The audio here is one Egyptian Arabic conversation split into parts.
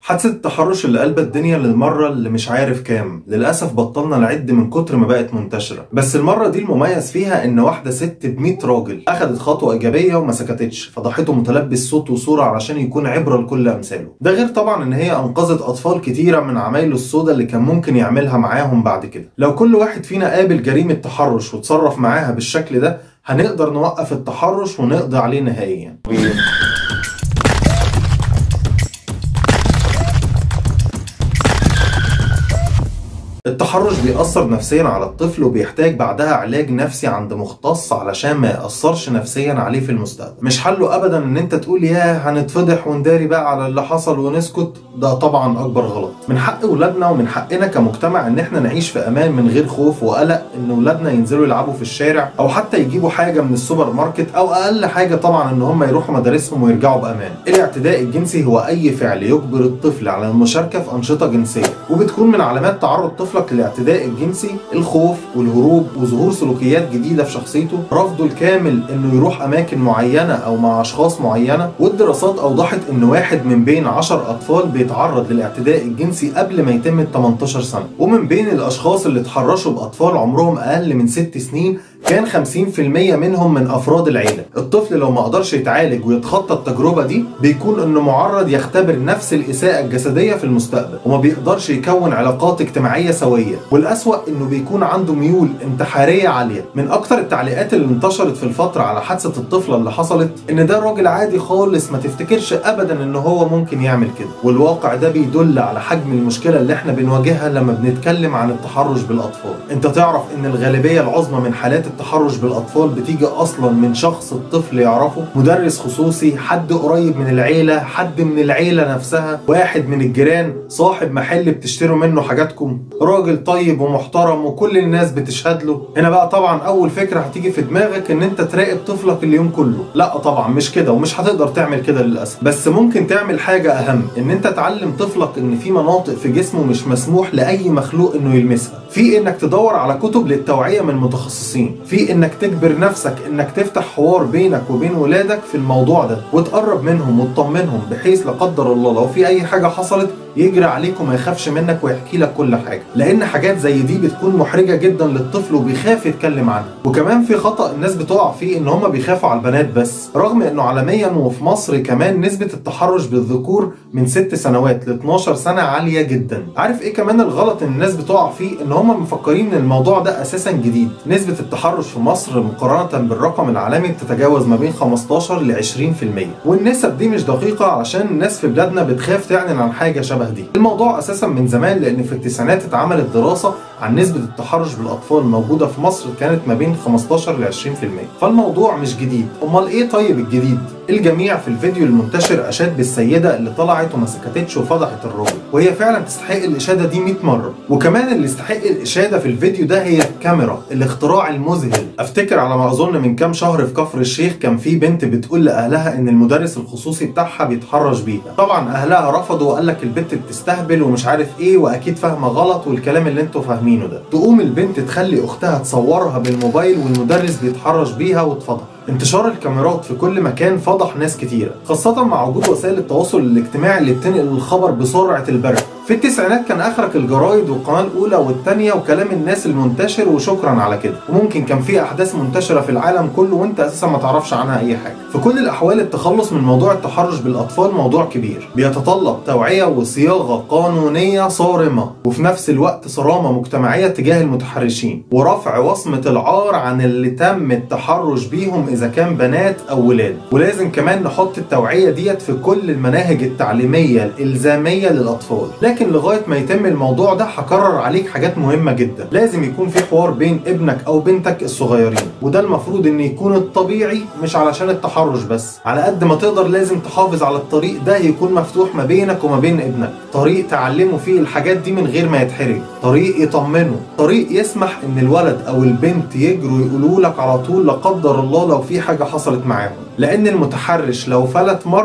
حادثة التحرش اللي قلبت الدنيا للمرة اللي مش عارف كام للأسف بطلنا نعد من كتر ما بقت منتشرة بس المرة دي المميز فيها إن واحدة ست ب 100 راجل أخدت خطوة إيجابية وما سكتتش فضحته متلبس صوت وصورة علشان يكون عبرة لكل أمثاله ده غير طبعا إن هي أنقذت أطفال كتيرة من عمايله السوداء اللي كان ممكن يعملها معاهم بعد كده لو كل واحد فينا قابل جريمة تحرش وتصرف معاها بالشكل ده هنقدر نوقف التحرش ونقضي عليه نهائيا التحرش بيأثر نفسيا على الطفل وبيحتاج بعدها علاج نفسي عند مختص علشان ما يأثرش نفسيا عليه في المستقبل مش حله ابدا ان انت تقول يا هنتفضح ونداري بقى على اللي حصل ونسكت ده طبعا اكبر غلط من حق ولادنا ومن حقنا كمجتمع ان احنا نعيش في امان من غير خوف وقلق ان ولادنا ينزلوا يلعبوا في الشارع او حتى يجيبوا حاجه من السوبر ماركت او اقل حاجه طبعا ان هم يروحوا مدارسهم ويرجعوا بامان الاعتداء الجنسي هو اي فعل يجبر الطفل على المشاركه في انشطه جنسيه وبتكون من علامات تعرض طفلك للاعتداء الجنسي الخوف والهروب وظهور سلوكيات جديده في شخصيته رفضه الكامل انه يروح اماكن معينه او مع اشخاص معينه والدراسات اوضحت ان واحد من بين 10 اطفال بيتعرض للاعتداء الجنسي قبل ما يتم ال 18 سنه ومن بين الاشخاص اللي اتحرشوا باطفال عمرهم اقل من 6 سنين كان 50% منهم من افراد العيله الطفل لو ما قدرش يتعالج ويتخطى التجربه دي بيكون انه معرض يختبر نفس الاساءه الجسديه في المستقبل وما بيقدرش يكون علاقات اجتماعيه سويه والاسوا انه بيكون عنده ميول انتحاريه عاليه من اكتر التعليقات اللي انتشرت في الفتره على حادثه الطفله اللي حصلت ان ده راجل عادي خالص ما تفتكرش ابدا ان هو ممكن يعمل كده والواقع ده بيدل على حجم المشكله اللي احنا بنواجهها لما بنتكلم عن التحرش بالاطفال انت تعرف ان الغالبيه العظمى من حالات التحرش بالاطفال بتيجي اصلا من شخص الطفل يعرفه مدرس خصوصي حد قريب من العيله حد من العيله نفسها واحد من الجيران صاحب محل بتشتروا منه حاجاتكم راجل طيب ومحترم وكل الناس بتشهد له هنا بقى طبعا اول فكره هتيجي في دماغك ان انت تراقب طفلك اليوم كله لا طبعا مش كده ومش هتقدر تعمل كده للاسف بس ممكن تعمل حاجه اهم ان انت تعلم طفلك ان في مناطق في جسمه مش مسموح لاي مخلوق انه يلمسها في انك تدور على كتب للتوعيه من متخصصين في انك تجبر نفسك انك تفتح حوار بينك وبين ولادك في الموضوع ده وتقرب منهم وتطمنهم بحيث لا قدر الله لو في اي حاجه حصلت يجري عليك وما يخافش منك ويحكي لك كل حاجه لان حاجات زي دي بتكون محرجه جدا للطفل وبيخاف يتكلم عنها وكمان في خطا الناس بتقع فيه ان هم بيخافوا على البنات بس رغم انه عالميا وفي مصر كمان نسبه التحرش بالذكور من 6 سنوات ل 12 سنه عاليه جدا عارف ايه كمان الغلط ان الناس بتقع فيه ان هم مفكرين ان الموضوع ده اساسا جديد نسبه التحرش في مصر مقارنه بالرقم العالمي بتتجاوز ما بين 15 ل 20% والنسب دي مش دقيقه علشان الناس في بلادنا بتخاف تعلن عن حاجه شبه دي الموضوع اساسا من زمان لان في التسعينات اتعملت دراسه عن نسبه التحرش بالاطفال موجوده في مصر كانت ما بين 15 ل 20% فالموضوع مش جديد امال ايه طيب الجديد الجميع في الفيديو المنتشر اشاد بالسيده اللي طلعت وما سكتتش وفضحت الراجل وهي فعلا تستحق الاشاده دي 100 مره وكمان اللي يستحق الاشاده في الفيديو ده هي الكاميرا الاختراع المذهل افتكر على ما اظن من كام شهر في كفر الشيخ كان في بنت بتقول لاهلها ان المدرس الخصوصي بتاعها بيتحرش بيها طبعا اهلها رفضوا وقال لك البنت بتستهبل ومش عارف ايه واكيد فاهمه غلط والكلام اللي انتوا فاهمينه ده تقوم البنت تخلي اختها تصورها بالموبايل والمدرس بيتحرش بيها وتفضح انتشار الكاميرات في كل مكان فضح ناس كتيرة خاصة مع وجود وسائل التواصل الاجتماعي اللي بتنقل الخبر بسرعة البرق في التسعينات كان اخرك الجرايد والقناه الاولى والثانيه وكلام الناس المنتشر وشكرا على كده وممكن كان في احداث منتشره في العالم كله وانت اساسا ما تعرفش عنها اي حاجه في كل الاحوال التخلص من موضوع التحرش بالاطفال موضوع كبير بيتطلب توعيه وصياغه قانونيه صارمه وفي نفس الوقت صرامه مجتمعيه تجاه المتحرشين ورفع وصمه العار عن اللي تم التحرش بيهم اذا كان بنات او ولاد ولازم كمان نحط التوعيه ديت في كل المناهج التعليميه الالزاميه للاطفال لكن لغايه ما يتم الموضوع ده هكرر عليك حاجات مهمه جدا لازم يكون في حوار بين ابنك او بنتك الصغيرين وده المفروض ان يكون الطبيعي مش علشان التحرش بس على قد ما تقدر لازم تحافظ على الطريق ده يكون مفتوح ما بينك وما بين ابنك طريق تعلمه فيه الحاجات دي من غير ما يتحرج طريق يطمنه طريق يسمح ان الولد او البنت يجروا يقولوا لك على طول لا قدر الله لو في حاجه حصلت معاهم لان المتحرش لو فلت مره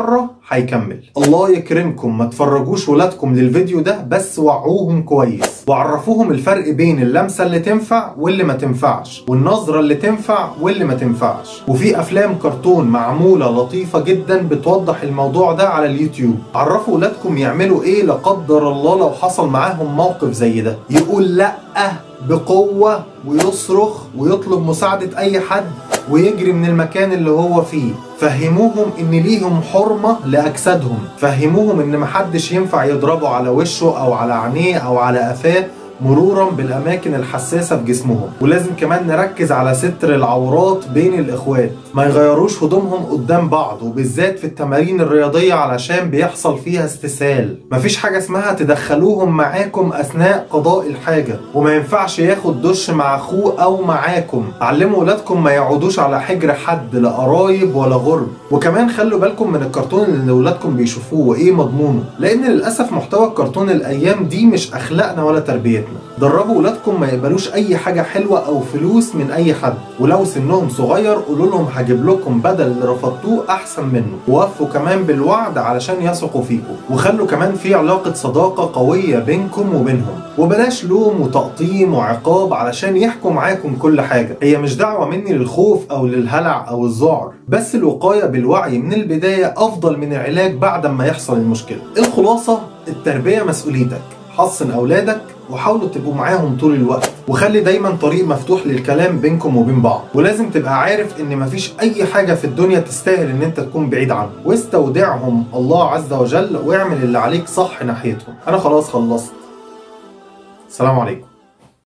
هيكمل الله يكرمكم ما تفرجوش ولادكم للفيديو ده بس وعوهم كويس وعرفوهم الفرق بين اللمسة اللي تنفع واللي ما تنفعش والنظرة اللي تنفع واللي ما تنفعش وفي افلام كرتون معمولة لطيفة جدا بتوضح الموضوع ده على اليوتيوب عرفوا ولادكم يعملوا ايه لا قدر الله لو حصل معاهم موقف زي ده يقول لا بقوة ويصرخ ويطلب مساعدة اي حد ويجري من المكان اللي هو فيه فهموهم ان ليهم حرمة لاجسادهم فهموهم ان محدش ينفع يضربه على وشه او على عينيه او على قفاه مرورا بالاماكن الحساسه في جسمهم ولازم كمان نركز على ستر العورات بين الاخوات ما يغيروش هدومهم قدام بعض وبالذات في التمارين الرياضيه علشان بيحصل فيها استسهال مفيش حاجه اسمها تدخلوهم معاكم اثناء قضاء الحاجه وما ينفعش ياخد دش مع اخوه او معاكم علموا ولادكم ما يقعدوش على حجر حد لا قرايب ولا غرب وكمان خلوا بالكم من الكرتون اللي ولادكم بيشوفوه وايه مضمونه لان للاسف محتوى الكرتون الايام دي مش اخلاقنا ولا تربيتنا دربوا ولادكم ما يقبلوش اي حاجه حلوه او فلوس من اي حد ولو سنهم صغير قولوا لهم هجيب لكم بدل اللي رفضتوه احسن منه ووفوا كمان بالوعد علشان يثقوا فيكم وخلوا كمان في علاقه صداقه قويه بينكم وبينهم وبلاش لوم وتقطيم وعقاب علشان يحكوا معاكم كل حاجه هي مش دعوه مني للخوف او للهلع او الذعر بس الوقايه بالوعي من البدايه افضل من العلاج بعد ما يحصل المشكله الخلاصه التربيه مسؤوليتك حصن اولادك وحاولوا تبقوا معاهم طول الوقت وخلي دايما طريق مفتوح للكلام بينكم وبين بعض ولازم تبقى عارف ان مفيش اي حاجه في الدنيا تستاهل ان انت تكون بعيد عنها واستودعهم الله عز وجل واعمل اللي عليك صح ناحيتهم انا خلاص خلصت السلام عليكم